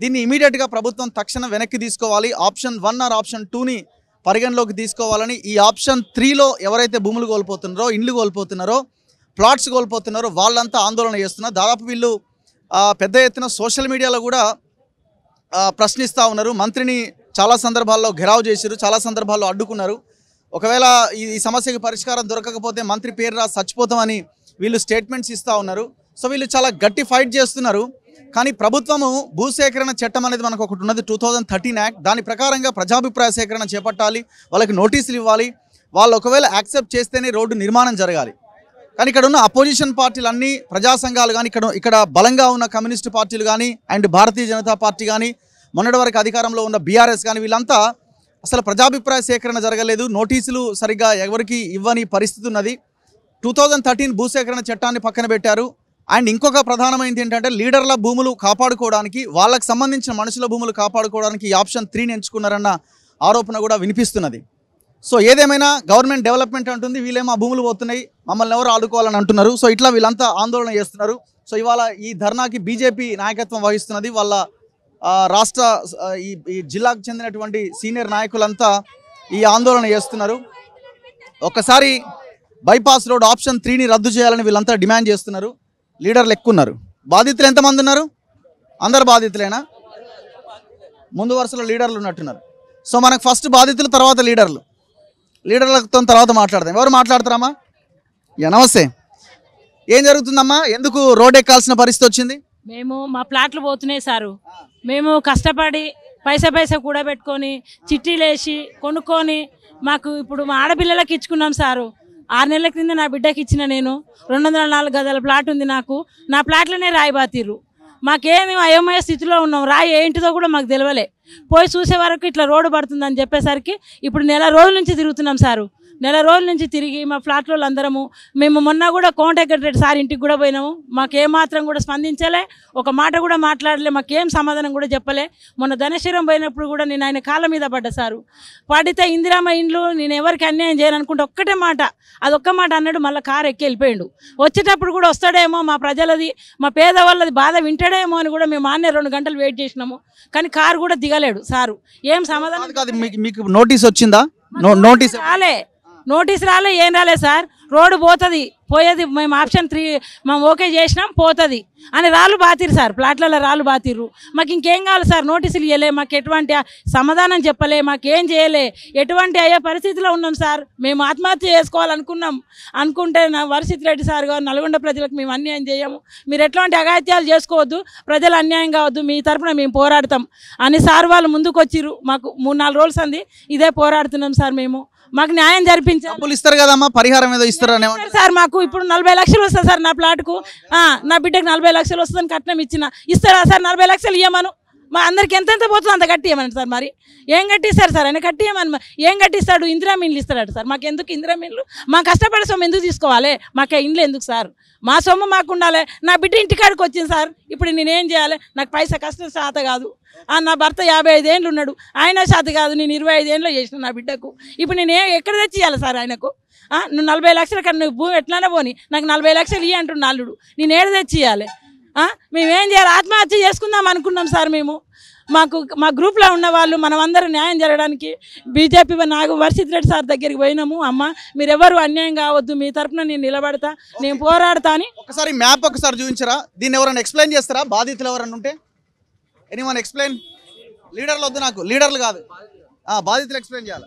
దీన్ని ఇమీడియట్గా ప్రభుత్వం తక్షణం వెనక్కి తీసుకోవాలి ఆప్షన్ వన్ ఆర్ ఆప్షన్ టూని పరిగణలోకి తీసుకోవాలని ఈ ఆప్షన్ త్రీలో ఎవరైతే భూములు కోల్పోతున్నారో ఇండ్లు కోల్పోతున్నారో ప్లాట్స్ కోల్పోతున్నారో వాళ్ళంతా ఆందోళన చేస్తున్నారు దాదాపు వీళ్ళు ఆ, పెద్ద ఎత్తున సోషల్ మీడియాలో కూడా ఆ, ప్రశ్నిస్తూ ఉన్నారు మంత్రిని చాలా సందర్భాల్లో ఘెరావ్ చేశారు చాలా సందర్భాల్లో అడ్డుకున్నారు ఒకవేళ ఈ ఈ సమస్యకి పరిష్కారం దొరకకపోతే మంత్రి పేరు రా చచ్చిపోతామని వీళ్ళు స్టేట్మెంట్స్ ఇస్తూ ఉన్నారు సో వీళ్ళు చాలా గట్టి ఫైట్ చేస్తున్నారు కానీ ప్రభుత్వము భూసేకరణ చట్టం అనేది మనకు ఒకటి ఉన్నది టూ థౌజండ్ థర్టీన్ యాక్ట్ దాని ప్రకారంగా ప్రజాభిప్రాయ సేకరణ చేపట్టాలి వాళ్ళకి నోటీసులు ఇవ్వాలి వాళ్ళు ఒకవేళ యాక్సెప్ట్ చేస్తేనే రోడ్డు నిర్మాణం జరగాలి కానీ ఇక్కడ ఉన్న అపోజిషన్ పార్టీలు అన్ని ప్రజా సంఘాలు కానీ ఇక్కడ ఇక్కడ బలంగా ఉన్న కమ్యూనిస్ట్ పార్టీలు కానీ అండ్ భారతీయ జనతా పార్టీ కానీ మొన్నటి వరకు అధికారంలో ఉన్న బీఆర్ఎస్ కానీ వీళ్ళంతా అసలు ప్రజాభిప్రాయ సేకరణ జరగలేదు నోటీసులు సరిగ్గా ఎవరికి ఇవ్వని పరిస్థితి ఉన్నది టూ థౌజండ్ థర్టీన్ భూసేకరణ చట్టాన్ని పక్కన పెట్టారు అండ్ ఇంకొక ప్రధానమైనది ఏంటంటే లీడర్ల భూములు కాపాడుకోవడానికి వాళ్ళకి సంబంధించిన మనుషుల భూములు కాపాడుకోవడానికి ఈ ఆప్షన్ త్రీని ఎంచుకున్నారన్న ఆరోపణ కూడా వినిపిస్తున్నది సో ఏదేమైనా గవర్నమెంట్ డెవలప్మెంట్ అంటుంది వీళ్ళేమో ఆ భూములు పోతున్నాయి మమ్మల్ని ఎవరు ఆడుకోవాలని అంటున్నారు సో ఇట్లా వీళ్ళంతా ఆందోళన చేస్తున్నారు సో ఇవాళ ఈ ధర్నాకి బీజేపీ నాయకత్వం వహిస్తున్నది వాళ్ళ ఆ, రాష్ట్ర ఆ, ఈ ఈ జిల్లాకు చెందినటువంటి సీనియర్ నాయకులంతా ఈ ఆందోళన చేస్తున్నారు ఒక్కసారి బైపాస్ రోడ్ ఆప్షన్ త్రీని రద్దు చేయాలని వీళ్ళంతా డిమాండ్ చేస్తున్నారు లీడర్లు ఎక్కువ ఉన్నారు బాధితులు ఎంతమంది ఉన్నారు అందరు బాధితులేనా ముందు వరుసలో లీడర్లు ఉన్నట్టున్నారు సో మనకు ఫస్ట్ బాధితులు తర్వాత లీడర్లు లీడర్లతో తర్వాత మాట్లాడదాం ఎవరు మాట్లాడతారమ్మా యా, నమస్తే ఏం జరుగుతుందమ్మా ఎందుకు రోడ్ ఎక్కాల్సిన పరిస్థితి వచ్చింది మేము మా ప్లాట్లు పోతున్నాయి సారు మేము కష్టపడి పైసా పైసా కూడా పెట్టుకొని చిట్టీలేసి కొనుక్కొని మాకు ఇప్పుడు మా ఆడపిల్లలకి ఇచ్చుకున్నాం సారు ఆరు నెలల క్రింద నా బిడ్డకి ఇచ్చిన నేను రెండు వందల నాలుగు గదాల ప్లాట్ ఉంది నాకు నా ప్లాట్లోనే రాయి బాతిర్రు మాకేమి అయోమయ స్థితిలో ఉన్నాం రాయి ఏంటిదో కూడా మాకు తెలియలే పోయి చూసే వరకు ఇట్లా రోడ్డు పడుతుందని చెప్పేసరికి ఇప్పుడు నెల రోజుల నుంచి తిరుగుతున్నాం సారు నెల రోజుల నుంచి తిరిగి మా ఫ్లాట్లో అందరము మేము మొన్న కూడా కోమట వెంకటరెడ్డి సార్ ఇంటికి కూడా పోయినాము మాకు ఏమాత్రం కూడా స్పందించలే ఒక మాట కూడా మాట్లాడలే మాకేం సమాధానం కూడా చెప్పలే మొన్న ధనశీరం పోయినప్పుడు కూడా నేను ఆయన కాళ్ళ మీద పడ్డా సారు పడితే ఇందిరామ ఇండ్లు నేను ఎవరికి అన్యాయం చేయను అనుకుంటే ఒక్కటే మాట అదొక్క మాట అన్నాడు మళ్ళీ కారు ఎక్కి వెళ్ళిపోయిండు వచ్చేటప్పుడు కూడా వస్తాడేమో మా ప్రజలది మా పేదవాళ్ళది బాధ వింటాడేమో అని కూడా మేము ఆన్నే రెండు గంటలు వెయిట్ చేసినాము కానీ కారు కూడా దిగలేడు సారు ఏం సమాధానం కాదు కాదు మీకు మీకు నోటీస్ వచ్చిందా నో నోటీస్ రాలే నోటీస్ రాలే ఏం రాలే సార్ రోడ్డు పోతుంది పోయేది మేము ఆప్షన్ త్రీ మేము ఓకే చేసినాం పోతుంది అని రాళ్ళు బాతిరు సార్ ప్లాట్లలో రాళ్ళు బాతిర్రు మాకు ఇంకేం కావాలి సార్ నోటీసులు ఇవ్వలే మాకు ఎటువంటి సమాధానం చెప్పలే మాకేం చేయలే ఎటువంటి అయ్యే పరిస్థితిలో ఉన్నాం సార్ మేము ఆత్మహత్య చేసుకోవాలనుకున్నాం అనుకుంటే నా వరసిత్ రెడ్డి సార్ గారు నల్గొండ ప్రజలకు మేము అన్యాయం చేయము మీరు ఎట్లాంటి అగాత్యాలు చేసుకోవద్దు ప్రజలు అన్యాయం కావద్దు మీ తరపున మేము పోరాడతాం అని సార్ వాళ్ళు ముందుకు వచ్చిర్రు మాకు మూడు నాలుగు రోజులు అంది ఇదే పోరాడుతున్నాం సార్ మేము మాకు న్యాయం జరిపించారు డబ్బులు ఇస్తారు కదమ్మా పరిహారం ఏదో ఇస్తారు అని ఇస్తారు సార్ మాకు ఇప్పుడు నలభై లక్షలు వస్తుంది సార్ నా ప్లాట్కు ఆ, నా బిడ్డకు నలభై లక్షలు వస్తుందని కట్నం ఇచ్చిన ఇస్తారా సార్ నలభై లక్షలు ఇవ్వమను మా అందరికి ఎంత ఎంత పోతుందో అంత కట్టి ఇవ్వమని సార్ మరి ఏం కట్టిస్తారు సార్ ఆయన కట్టి ఇవ్వమని మ- ఏం కట్టిస్తాడు ఇందిరా మీన్లు ఇస్తాడు సార్ మాకు ఎందుకు ఇందిరా మీన్లు మా కష్టపడే సొమ్ము ఎందుకు తీసుకోవాలి మాకు ఆ ఇండ్లు ఎందుకు సార్ మా సొమ్ము మాకు ఉండాలి నా బిడ్డ ఇంటికాడికి వచ్చింది సార్ ఇప్పుడు నేనేం చేయాలి నాకు పైసా కష్టం శాత కాదు ఆ, నా భర్త యాభై ఐదు ఏళ్ళు ఉన్నాడు ఆయన శాత కాదు నేను ఇరవై ఐదు ఏళ్ళు చేసిన నా బిడ్డకు ఇప్పుడు నేను ఏ- ఎక్కడ తెచ్చి ఇవ్వాలి సార్ ఆయనకు ఆ, నువ్వు నలభై లక్షల కన్నా నువ్వు భూమి ఎట్లానే పోని నాకు నలభై లక్షలు ఇయ్యి అంటున్నా అల్లుడు నేను ఏడు తెచ్చి ఇవ్వాలి ఆ, మేమేం చేయాలి ఆత్మహత్య చేసుకుందాం అనుకున్నాం సార్ మేము మాకు మా గ్రూప్లో ఉన్న వాళ్ళు మనం అందరం న్యాయం జరగడానికి బీజేపీ నాకు వర్షిత్ రెడ్డి సార్ దగ్గరికి పోయినాము అమ్మ మీరెవరు అన్యాయం కావద్దు మీ తరపున నేను నిలబడతా నేను పోరాడతా అని ఒకసారి మ్యాప్ ఒకసారి చూపించరా దీన్ని ఎవరైనా ఎక్స్ప్లెయిన్ చేస్తారా బాధితులు ఎవరైనా ఉంటే ఎనీ వన్ ఎక్స్ప్లెయిన్ లీడర్లు వద్దు నాకు లీడర్లు కాదు ఆ, బాధితులు ఎక్స్ప్లెయిన్ చేయాలి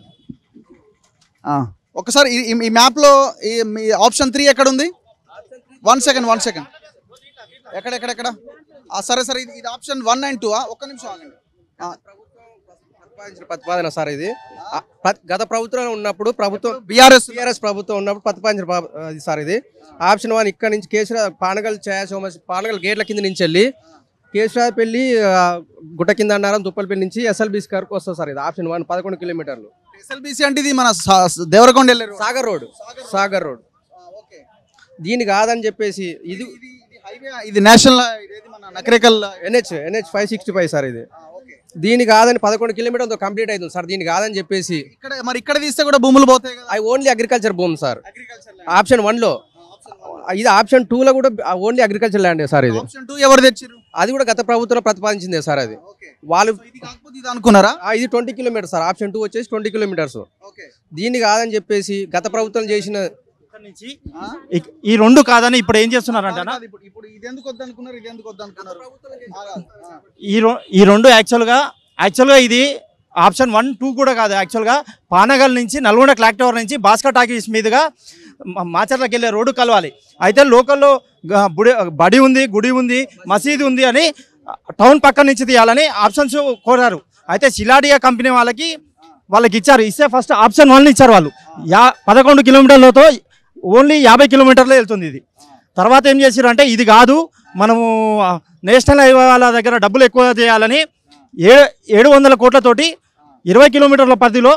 ఆ, ఒకసారి ఈ- ఈ- ఈ మ్యాప్లో ఈ మీ ఆప్షన్ త్రీ ఎక్కడ ఉంది వన్ సెకండ్ వన్ సెకండ్ ఎక్కడ ఎక్కడ ఎక్కడ ఆ, సరే సరే ఇది ఇది ఆప్షన్ వన్ అండ్ టూ ఒక్క నిమిషం ఆగండి ఆ, ప్రతిపాదించిన ప్రతిపాదన సార్ ఇది ఆ, ప్ర- గత ప్రభుత్వం ఉన్నప్పుడు ప్రభుత్వం బీఆర్ఎస్ టీఆర్ఎస్ ప్రభుత్వం ఉన్నప్పుడు ప్రతిపాదించిన ప్ర- ఇది సార్ ఇది ఆప్షన్ వన్ ఇక్కడ నుంచి కేసీఆర్ పానగల్ ఛాయ సోమ పానగల్ గేట్ల కింద నుంచి వెళ్ళి కేశరాపల్లి ఆ, గుట్ట కింద అన్నారం దుప్పలపల్లి నుంచి ఎస్ఎల్బీసీ వరకు వస్తుంది సార్ ఇది ఆప్షన్ వన్ పదకొండు కిలోమీటర్లు ఎస్ఎల్బిసి అంటే ఇది మన సా- దేవరకొండ వెళ్ళారు సాగర్ రోడ్ సాగర్ రోడ్ దీని కాదని చెప్పేసి ఇది ఇది ఇది హైవే ఇది నేషనల్ ఇది మన Nakrekal NH NH five sixty five sir ఇది దీని కాదని పదకొండు కిలోమీటర్తో కంప్లీట్ అవుతుంది సార్ దీని కాదని చెప్పేసి ఇక్కడ మరి ఇక్కడ తీస్తే కూడా భూములు పోతాయి కదా అవి ఓన్లీ అగ్రికల్చర్ భూమి సార్ అగ్రికల్చర్ ఆప్షన్ వన్లో ఇది ఆప్షన్ టూలో కూడా ఓన్లీ అగ్రికల్చర్ ల్యాండ్ సార్ ఇది ఆప్షన్ టూ ఎవరు తెచ్చిర్రు అది కూడా గత ప్రభుత్వం ప్రతిపాదించిందే సార్ అది వాళ్ళు ఇది కాకపోతే ఇది అనుకున్నారా ఆ, ఇది twenty kilometres sir option two వచ్చేసి ట్వంటీ కిలోమీటర్స్ దీన్ని కాదని చెప్పేసి గత ప్రభుత్వం చేసిన ఇక్కడి నుంచి ఇక్- ఈ రెండు కాదని ఇప్పుడు ఏం చేస్తున్నారంటనా కాదు, ఇప్పుడు ఇప్పుడు ఇది ఎందుకు వద్దు అనుకున్నారు ఇది ఎందుకు వద్దు అనుకున్నారు ఆ, ఈ రొ- ఈ రెండు యాక్చువల్గా యాక్చువల్గా ఇది ఆప్షన్ వన్ టూ కూడా కాదు యాక్చువల్గా పానగల్ నుంచి నల్గొండ క్లాక్ టవర్ నుంచి భాస్కర్ టాకీస్ మీదుగా మ- మాచర్లకు వెళ్ళే రోడ్డు కలవాలి అయితే లోకల్లో గ- బుడి బడి ఉంది గుడి ఉంది మసీదు ఉంది అని టౌన్ పక్క నుంచి తీయాలని ఆప్షన్స్ కోరారు అయితే సిలాడియా కంపెనీ వాళ్ళకి వాళ్ళకి ఇచ్చారు ఇస్తే ఫస్ట్ ఆప్షన్ వన్ ఇచ్చారు వాళ్ళు యా పదకొండు కిలోమీటర్లతో ఓన్లీ యాభై కిలోమీటర్లే వెళ్తుంది ఇది తర్వాత ఏం చేశారు అంటే ఇది కాదు మనము ఆ, నేషనల్ హైవే వాళ్ళ దగ్గర డబ్బులు ఎక్కువ చేయాలని ఏ ఏడు వందల కోట్లతోటి ఇరవై కిలోమీటర్ల పరిధిలో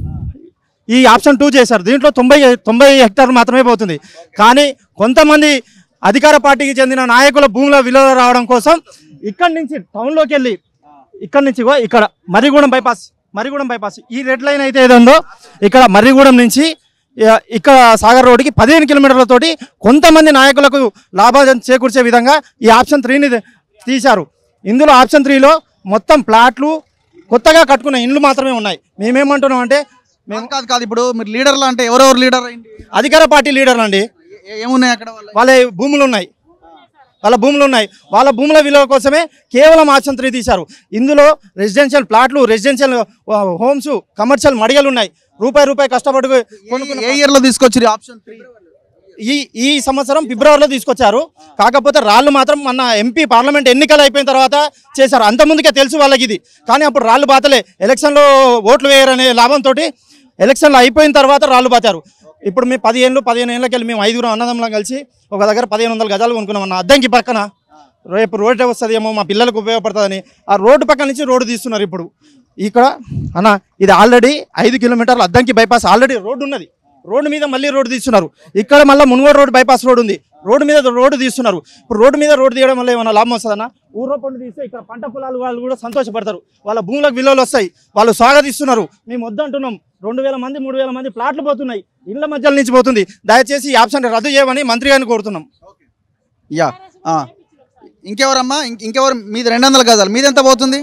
ఈ ఆప్షన్ టూ చేశారు దీంట్లో తొంభై తొంభై హెక్టార్లు మాత్రమే పోతుంది కానీ కొంతమంది అధికార పార్టీకి చెందిన నాయకుల భూముల విలువ రావడం కోసం ఇక్కడి నుంచి టౌన్లోకి వెళ్ళి ఇక్కడి నుంచి ఇగో ఇక్కడ మర్రిగూడెం బైపాస్ మర్రిగూడెం బైపాస్ ఈ రెడ్ లైన్ అయితే ఏదో ఉందో ఇక్కడ మర్రిగూడెం నుంచి ఇ- ఇక్కడ సాగర్ రోడ్డుకి పదిహేను కిలోమీటర్లతోటి కొంతమంది నాయకులకు లాభం చేకూర్చే విధంగా ఈ ఆప్షన్ త్రీని తీశారు ఇందులో ఆప్షన్ త్రీలో మొత్తం ప్లాట్లు కొత్తగా కట్టుకున్న ఇండ్లు మాత్రమే ఉన్నాయి మేమేమంటున్నాం అంటే కాదు, కాదు కాదు ఇప్పుడు మీరు లీడర్లు అంటే ఎవరెవరు లీడర్ అయింది అధికార పార్టీ లీడర్లు అండి ఏ- ఏమున్నాయి అక్కడ వాళ్ళ వాళ్ళ భూములు ఉన్నాయి వాళ్ళ భూములు ఉన్నాయి వాళ్ళ భూముల విలువ కోసమే కేవలం ఆప్షన్ త్రీ తీశారు ఇందులో రెసిడెన్షియల్ ప్లాట్లు రెసిడెన్షియల్ హోమ్స్ కమర్షియల్ మడిగలు ఉన్నాయి రూపాయి రూపాయి కష్టపడి కొనుక్కున్న ఏ ఇయర్ లో తీసుకొచ్చారు ఆప్షన్ త్రీ ఈ ఈ సంవత్సరం ఫిబ్రవరిలో తీసుకొచ్చారు కాకపోతే రాళ్ళు మాత్రం మన ఎంపీ పార్లమెంట్ ఎన్నికలు అయిపోయిన తర్వాత చేశారు అంత ముందుకే తెలుసు వాళ్ళకి ఇది కానీ అప్పుడు రాళ్ళు బాతలే ఎలక్షన్లో ఓట్లు వేయరనే లాభంతో ఎలక్షన్లు అయిపోయిన తర్వాత రాళ్ళు బాతారు ఇప్పుడు మేము పదిహేను పదిహేను ఏళ్ళకి వెళ్ళి మేము ఐదుగురు అన్నదమ్ములం కలిసి ఒక దగ్గర పదిహేను వందల గజాలు కొనుక్కున్నాం అన్న అద్దంకి పక్కన రేపు రోడ్డు వస్తుందేమో మా పిల్లలకు ఉపయోగపడుతుందని ఆ రోడ్డు పక్క నుంచి రోడ్డు తీస్తున్నారు ఇప్పుడు ఇక్కడ అన్న ఇది ఆల్రెడీ ఐదు కిలోమీటర్లు అద్దంకి బైపాస్ ఆల్రెడీ రోడ్డు ఉన్నది రోడ్డు మీద మళ్ళీ రోడ్డు తీస్తున్నారు ఇక్కడ మళ్ళీ మున్గోడు రోడ్డు బైపాస్ రోడ్ ఉంది రోడ్డు మీద రోడ్డు తీస్తున్నారు ఇప్పుడు రోడ్డు మీద రోడ్డు తీయడం వల్ల ఏమైనా లాభం వస్తుందన్న ఊరో పండు తీస్తే ఇక్కడ పంట పొలాలు వాళ్ళు కూడా సంతోషపడతారు వాళ్ళ భూములకు విలువలు వస్తాయి వాళ్ళు స్వాగతిస్తున్నారు మేము వద్దంటున్నాం రెండు వేల మంది మూడు వేల మంది ప్లాట్లు పోతున్నాయి ఇళ్ల మధ్యలో నుంచి పోతుంది దయచేసి ఈ ఆప్షన్ రద్దు చేయమని మంత్రి గారిని కోరుతున్నాం యా ఆ. ఇంకెవరమ్మా ఇంక- ఇంకెవరు మీది రెండు వందల గజాలు మీది ఎంత పోతుంది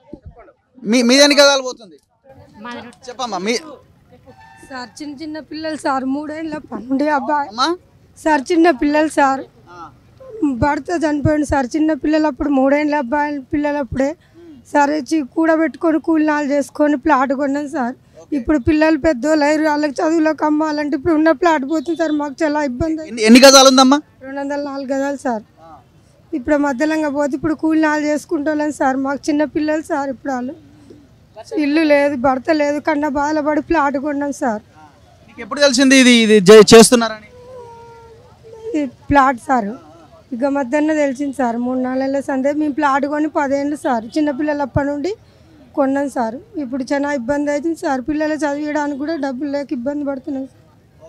మీ మీది ఎన్ని గజాలు పోతుంది చెప్పమ్మా మీ సార్ చిన్న చిన్న పిల్లలు సార్ మూడేళ్ళ పన్నెండు అబ్బాయి అమ్మా సార్ చిన్న పిల్లలు సార్ భర్త చనిపోయింది సార్ చిన్న పిల్లలు అప్పుడు మూడేళ్ళ అబ్బాయి పిల్లలప్పుడే సరే చి కూడబెట్టుకొని కూలినాలు చేసుకొని ప్లాట్ కొన్నాం సార్ ఇప్పుడు పిల్లలు పెద్దోళ్ళు అయ్యారు వాళ్ళకి చదువులకు అమ్మాలంటే ఇప్పుడు ఉన్న ప్లాట్ పోతుంది సార్ మాకు చాలా ఇబ్బంది అయింది. ఎన్ని ఎన్ని గజాలు ఉందమ్మా రెండు వందల నాలుగు గదాలు సార్ ఇప్పుడు మధ్యలంగా పోతే ఇప్పుడు కూలినాలు చేసుకుంటాం సార్ మాకు చిన్న పిల్లలు సార్ ఇప్పుడు వాళ్ళు ఇల్లు లేదు భర్త లేదు కన్నా బాధపడి ప్లాట్ కొన్నాం సార్ నీకు ఎప్పుడు తెలిసింది ఇది ఇది చే- చేస్తున్నారని ఈ ప్లాట్ సార్ ఇక మధ్యాహ్నం తెలిసింది సార్ మూడు నాలుగేళ్ళ సందే మేము ప్లాట్ కొని పదేళ్ళు సార్ చిన్నపిల్లలు అప్పటి నుండి కొన్నాం సార్ ఇప్పుడు చాలా ఇబ్బంది అవుతుంది సార్ పిల్లలు చదివడానికి కూడా డబ్బులు లేక ఇబ్బంది పడుతున్నాం సార్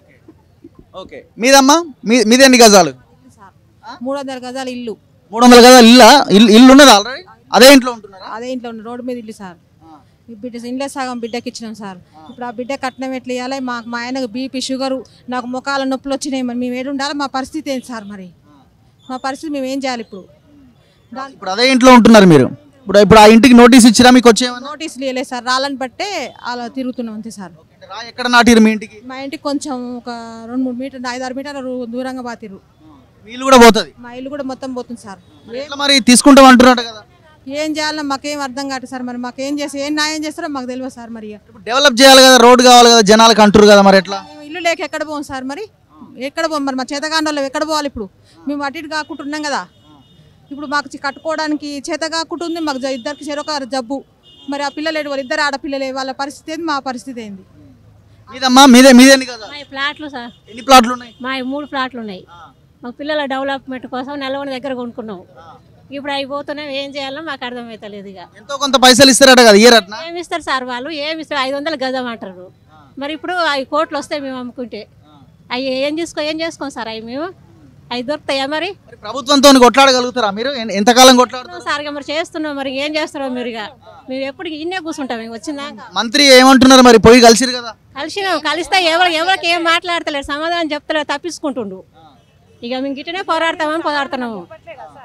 ఓకే మీదమ్మా మీ మీది ఎన్ని గజాలు మూడు వందల గజాల ఇల్లు మూడు వందల గజాలు ఇల్లా ఇల్లు ఇల్లు ఉన్నది ఆల్రెడీ అదే ఇంట్లో ఉంటున్నారా అదే ఇంట్లో ఉన్న రోడ్డు మీద ఇల్లు సార్ ఈ బిడ్డ ఇంట్లో సగం బిడ్డకి ఇచ్చినాం సార్ ఇప్పుడు ఆ బిడ్డ కట్నం ఎట్లా ఇవ్వాలి మాకు మా ఆయనకు బీపీ షుగరు నాకు ముఖాల నొప్పులు వచ్చినాయి మరి మేము ఏడు ఉండాలి మా పరిస్థితి ఏంటి సార్ మరి మా పరిస్థితి మేము ఏం చేయాలి ఇప్పుడు దాని ఇప్పుడు అదే ఇంట్లో ఉంటున్నారు మీరు ఇప్పుడు ఇప్పుడు ఆ ఇంటికి నోటీస్ ఇచ్చిరా మీకు వచ్చేమన్నా నోటీసులు ఇవ్వలేదు సార్ రాళ్ళని బట్టే అలా తిరుగుతున్నాం అంతే సార్ రా ఎక్కడ నాటిరు మీ ఇంటికి మా ఇంటికి కొంచెం ఒక రెండు మూడు మీటర్లు ఐదు ఆరు మీటర్ల రూ- దూరంగా బాతిరు వీళ్ళు కూడా పోతుంది మా ఇల్లు కూడా మొత్తం పోతుంది సార్ ఎట్లా మరి తీసుకుంటాం అంటున్నాడు కదా ఏం చేయాలో మాకేం అర్థం కాదు సార్ మరి మాకేం చేసి ఏం న్యాయం చేస్తారో మాకు తెలియదు సార్ మరి ఇక. ఇప్పుడు డెవలప్ చేయాలి కదా రోడ్ కావాలి కదా జనాలకు అంటారు కదా మరి ఎట్లా మేము ఇల్లు లేక ఎక్కడ పోం సార్ మరి ఎక్కడ పోం మరి మా చేతగాండోళ్ళు ఎక్కడ పోవాలి ఇప్పుడు మేము అటు ఇటు కాకుంటున్నాం కదా ఇప్పుడు మాకు చి- కట్టుకోవడానికి చేత కాకుంటుంది మాకు జ- ఇద్దరికి చెరొక జబ్బు మరి ఆ పిల్లలు ఏడు వాళ్ళు ఇద్దరు ఆడపిల్లలే వాళ్ళ పరిస్థితి ఏంది మా పరిస్థితి ఏంది మీదమ్మా మీదే మీదే ఎన్ని కదా మా ప్లాట్లు సార్ ఎన్ని ప్లాట్లు ఉన్నాయి మా మూడు ప్లాట్లు ఉన్నాయి మా పిల్లల డెవలప్మెంట్ కోసం నెలవని దగ్గర కొనుక్కున్నాం ఇప్పుడు అవి పోతున్నాం ఏం చేయాలో మాకు అర్థమవుతలేదు ఇక ఎంతో కొంత పైసలు ఇస్తారట కదా ఇయర్ అట్నా ఏమి ఇస్తారు సార్ వాళ్ళు ఏమి ఇస్తారు ఐదు వందలు గజం అంటారు మరి ఇప్పుడు అవి కోట్లు వస్తాయి మేము అమ్ముకుంటే అవి ఏం చేసుకో ఏం చేసుకోం సార్ అవి మేము అవి దొరుకుతాయా మరి మరి ప్రభుత్వంతో కొట్లాడగలుగుతారా మీరు ఎన్- ఎంతకాలం కొట్లాడతారు సార్ ఇక మరి చేస్తున్నాం మరి ఏం చేస్తున్నాం మీరు ఇక మేము ఎప్పుడు ఇన్నే కూర్చుంటాం ఇంక వచ్చిందాక మంత్రి ఏమంటున్నారు మరి పోయి కలిసిరు కదా కలిసినాం కలిస్తే ఎవరు ఎవరికి ఏం మాట్లాడతలేరు సమాధానం చెప్తలేరు తప్పించుకుంటుండు ఇక మేము గిట్టనే పోరాడతామని పోరాడుతున్నాము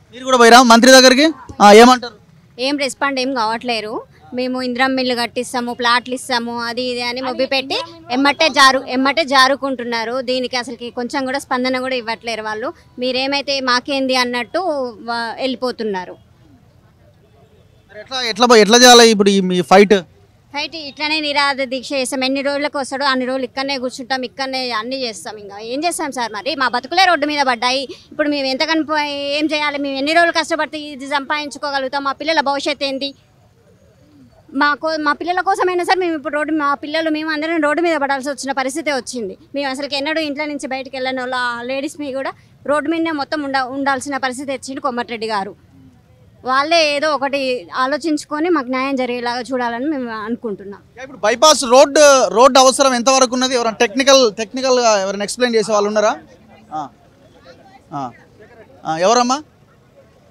మీరు కూడా పోయిరా మంత్రి దగ్గరికి ఆ, ఏమంటారు ఏం రెస్పాండ్ ఏం కావట్లేరు మేము ఇంద్రం మిల్లు కట్టిస్తాము ప్లాట్లు ఇస్తాము అది ఇది అని మొబ్బి పెట్టి ఎమ్మటే జారు ఎమ్మటే జారుకుంటున్నారు దీనికి అసలుకి కొంచెం కూడా స్పందన కూడా ఇవ్వట్లేరు వాళ్ళు మీరేమైతే మాకేంది అన్నట్టు వా- వెళ్ళిపోతున్నారు మరి ఎట్లా ఎట్లా పోయి- ఎట్లా చేయాలి ఇప్పుడు ఈ మీ ఫైట్ ఫైట్ ఇట్లనే నిరాధ దీక్ష చేస్తాం ఎన్ని రోజులకు వస్తాడో అన్ని రోజులు ఇక్కడనే కూర్చుంటాం ఇక్కడనే అన్ని చేస్తాం ఇంకా ఏం చేస్తాం సార్ మరి మా బతుకులే రోడ్డు మీద పడ్డాయి ఇప్పుడు మేము ఎంత కనిపో ఏం చేయాలి మేము ఎన్ని రోజులు కష్టపడితే ఇది సంపాదించుకోగలుగుతాం మా పిల్లల భవిష్యత్తు ఏంటి మా కో మా పిల్లల కోసమైనా సార్ మేము ఇప్పుడు రోడ్డు మా పిల్లలు మేము అందరం రోడ్డు మీద పడాల్సి వచ్చిన పరిస్థితి వచ్చింది మేము అసలు ఎన్నడూ ఇంట్లో నుంచి బయటకు వెళ్ళిన వాళ్ళ లేడీస్ మీ కూడా రోడ్డు మీదనే మొత్తం ఉండ ఉండాల్సిన పరిస్థితి వచ్చింది కొమ్మటిరెడ్డి గారు వాళ్ళే ఏదో ఒకటి ఆలోచించుకొని మాకు న్యాయం జరిగేలాగా చూడాలని మేము అనుకుంటున్నాం ఇప్పుడు బైపాస్ రోడ్ రోడ్ అవసరం ఎంతవరకు ఉన్నది ఎవరైనా టెక్నికల్ టెక్నికల్ ఎవరైనా ఎక్స్ప్లెయిన్ చేసే వాళ్ళు ఉన్నారా ఆ. ఆ. ఆ, ఎవరమ్మా